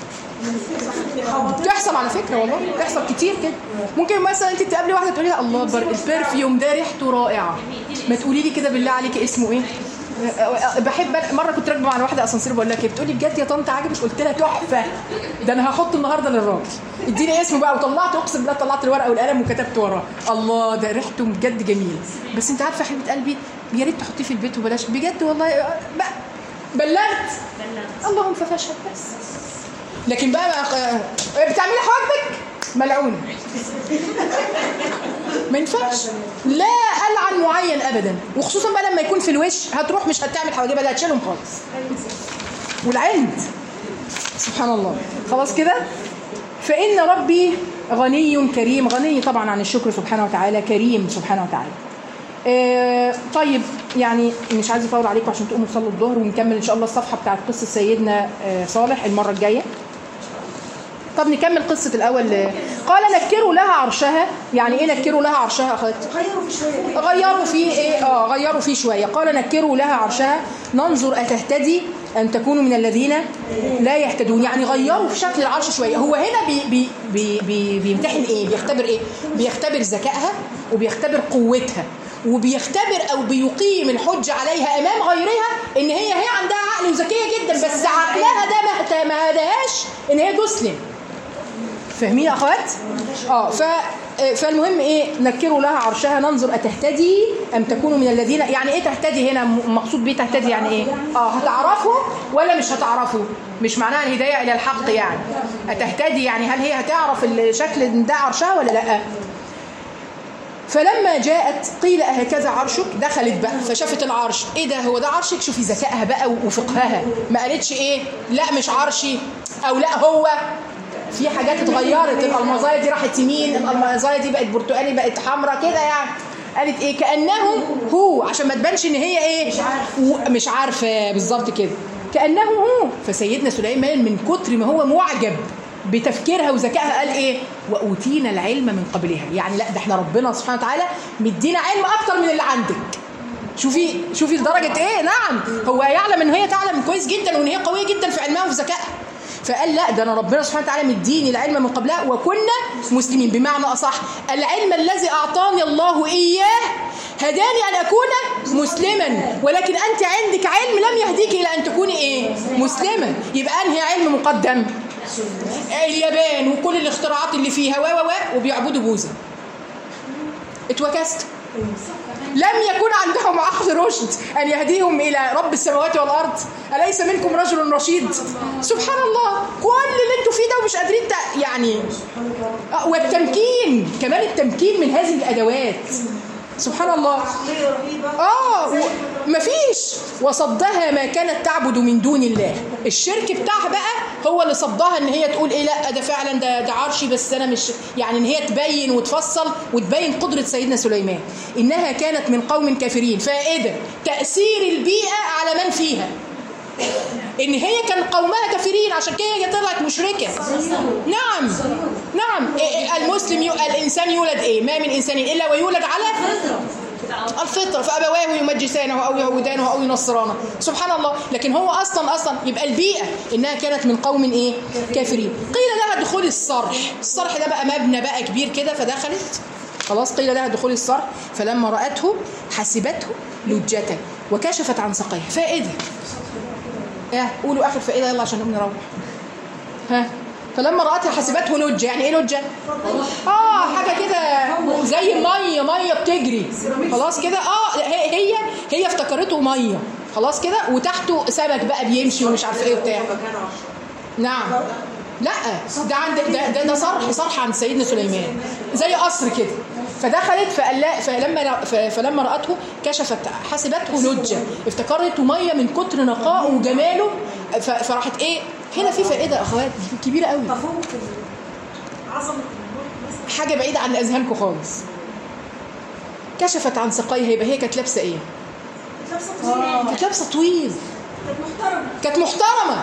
بتحصل على فكره والله بتحصل كتير كده ممكن مثلا انت تقابلي واحده تقولي لها الله بر... البرفيوم ده ريحته رائعه ما تقولي لي كده بالله عليكي اسمه ايه بحب أنا- مره كنت راكبه مع واحده اسانسير بقول لها كده بتقولي بجد يا طنط عاجبك قلت لها تحفه ده انا هحطه النهارده للراجل اديني اسمه بقى وطلعت اقسم بالله طلعت الورقه والقلم وكتبت وراه الله ده ريحته بجد جميل بس انت عارفه يا حبيبه قلبي يا ريت تحطيه في البيت وبلاش بجد والله بقى بلغت اللهم فشل بس لكن بقى ما بتعملي حواجبك ملعون ما ينفعش لا العن معين ابدا وخصوصا بقى لما يكون في الوش هتروح مش هتعمل حواجبها ده هتشيلهم خالص والعند سبحان الله خلاص كده فان ربي غني كريم غني طبعا عن الشكر سبحانه وتعالى كريم سبحانه وتعالى آه، طيب يعني مش عايزه اطول عليكم عشان تقوموا تصلوا الظهر ونكمل ان شاء الله الصفحه بتاعت قصه سيدنا آه، صالح المره الجايه طب نكمل قصه الاول آه، قال نكروا لها عرشها يعني ايه نكروا لها عرشها اخوات غيروا في شويه كده غيروا فيه ايه اه غيروا فيه شويه قال نكروا لها عرشها ننظر اتهتدي ان تكونوا من الذين لا يهتدون يعني غيروا في شكل العرش شويه هو هنا بي بي بي بي بيمتحن ايه بيختبر ايه بيختبر ذكائها وبيختبر قوتها وبيختبر او بيقيم الحجه عليها امام غيرها ان هي هي عندها عقل وذكيه جدا بس عقلها ده ما اهت- ما هداهاش ان هي تسلم فاهمين يا اخوات اه ف آه، فالمهم ايه نكروا لها عرشها ننظر اتهتدي ام تكون من الذين يعني ايه تهتدي هنا م- مقصود بيه تهتدي يعني ايه اه هتعرفوا ولا مش هتعرفوا مش معناها الهدايه الى الحق يعني اتهتدي يعني هل هي هتعرف الشكل إن ده عرشها ولا لا فلما جاءت قيل أهكذا عرشك دخلت بقى فشافت العرش ايه ده هو ده عرشك شوفي ذكائها بقى وفقهها ما قالتش ايه لا مش عرشي او لا هو في حاجات اتغيرت الالمازايه دي راحت يمين الالمازايه دي بقت برتقالي بقت حمراء كده يعني قالت ايه كانه هو عشان ما تبانش ان هي ايه مش عارفه مش عارفه بالظبط كده كانه هو فسيدنا سليمان من كتر ما هو معجب بتفكيرها وذكائها قال ايه واوتينا العلم من قبلها يعني لا ده احنا ربنا سبحانه وتعالى مدينا علم اكتر من اللي عندك شوفي شوفي لدرجه ايه نعم هو يعلم ان هي تعلم كويس جدا وان هي قويه جدا في علمها وفي ذكائها فقال لا ده انا ربنا سبحانه وتعالى مديني العلم من قبلها وكنا مسلمين بمعنى اصح العلم الذي اعطاني الله اياه هداني ان اكون مسلما ولكن انت عندك علم لم يهديك الى ان تكوني ايه مسلما يبقى انهي علم مقدم اليابان وكل الاختراعات اللي فيها و و و وبيعبدوا بوذا اتوكست لم يكن عندهم عقل رشد ان يهديهم الى رب السماوات والارض اليس منكم رجل رشيد سبحان الله كل اللي انتوا فيه ده ومش قادرين ت- يعني آه، والتمكين كمان التمكين من هذه الادوات سبحان الله عقلية رهيبة اه و- مفيش وصدها ما كانت تعبد من دون الله الشرك بتاعها بقى هو اللي صدها ان هي تقول ايه لا ده فعلا ده ده عرشي بس انا مش يعني ان هي تبين وتفصل وتبين قدره سيدنا سليمان انها كانت من قوم كافرين فائده تاثير البيئه على من فيها ان هي كان قومها كافرين عشان كده هي طلعت مشركه نعم نعم إيه- إيه المسلم يو... الانسان يولد ايه ما من انسان الا ويولد على الفطره فابواه يمجسانه او يهودانه او ينصرانه سبحان الله لكن هو اصلا اصلا يبقى البيئه انها كانت من قوم ايه كافرين قيل لها دخول الصرح الصرح ده بقى مبنى بقى كبير كده فدخلت خلاص قيل لها دخول الصرح فلما راته حسبته لجة وكشفت عن ساقيها فائده ايه قولوا اخر فائده يلا عشان نقوم نروح ها فلما رأتها حسبته لجة يعني ايه لجة؟ اه حاجة كده زي مية مية بتجري خلاص كده اه هي هي هي افتكرته مية خلاص كده وتحته سمك بقى بيمشي ومش عارف ايه وبتاع نعم لا ده عند ده ده, ده صرح صرح عند سيدنا سليمان زي قصر كده فدخلت فقال لا فلما ف- فلما راته كشفت حسبته لجه افتكرته ميه من كتر نقائه وجماله ف- فراحت ايه هنا في فائده يا اخوات كبيره قوي تفوق ال- عظمة الملك مثلا حاجه بعيده عن اذهانكم خالص كشفت عن ساقيها يبقى هي كانت لابسه ايه لابسة فستان كانت لابسه طويل كانت محترمة كانت محترمه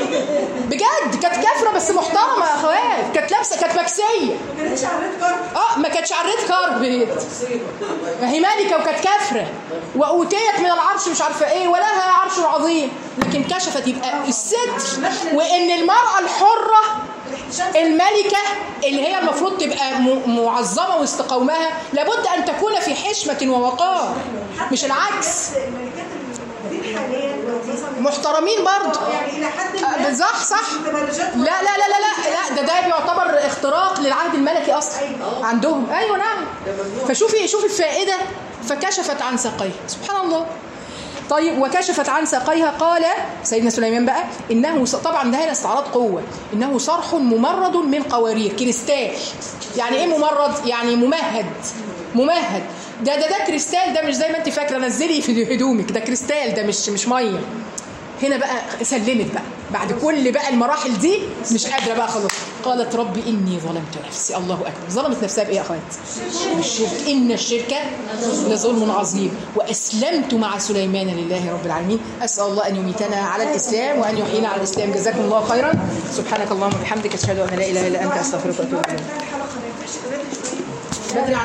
بجد كانت كافره بس محترمه يا اخوات كانت لابسه كانت مكسيه ما كانتش على الريد كارد اه ما كانتش على الريد كاربت ما هي مالكه وكانت كافره واوتيت من العرش مش عارفه ايه ولها عرش عظيم لكن كشفت يبقى الست وان المراه الحره الملكه اللي هي المفروض تبقى م- معظمه واستقومها لابد ان تكون في حشمه ووقار مش العكس الملكات الموجودين حاليا لو مثلا محترمين برضه يعني الى حد آه، ما بالظبط صح مش متبرجات لا لا لا لا لا لا ده ده بيعتبر اختراق للعهد الملكي اصلا عندهم ايوه نعم فشوفي شوفي الفائده فكشفت عن ساقيها سبحان الله طيب وكشفت عن ساقيها قال سيدنا سليمان بقى انه ص- طبعا ده هنا استعراض قوه انه صرح ممرد من قوارير كريستال يعني ايه ممرد يعني ممهد ممهد ده ده ده كريستال ده مش زي ما انت فاكره نزلي في هدومك ده كريستال ده مش مش ميه هنا بقى سلمت بقى بعد كل بقى المراحل دي مش قادره بقى خلاص قالت ربي اني ظلمت نفسي الله اكبر ظلمت نفسها بايه يا اخوات الشرك ان الشرك لظلم عظيم واسلمت مع سليمان لله رب العالمين اسال الله ان يميتنا على الاسلام وان يحيينا على الاسلام جزاكم الله خيرا سبحانك اللهم وبحمدك اشهد ان لا اله الا انت استغفرك واتوب اليك الحلقة ما ينفعش تبادل شوية بدري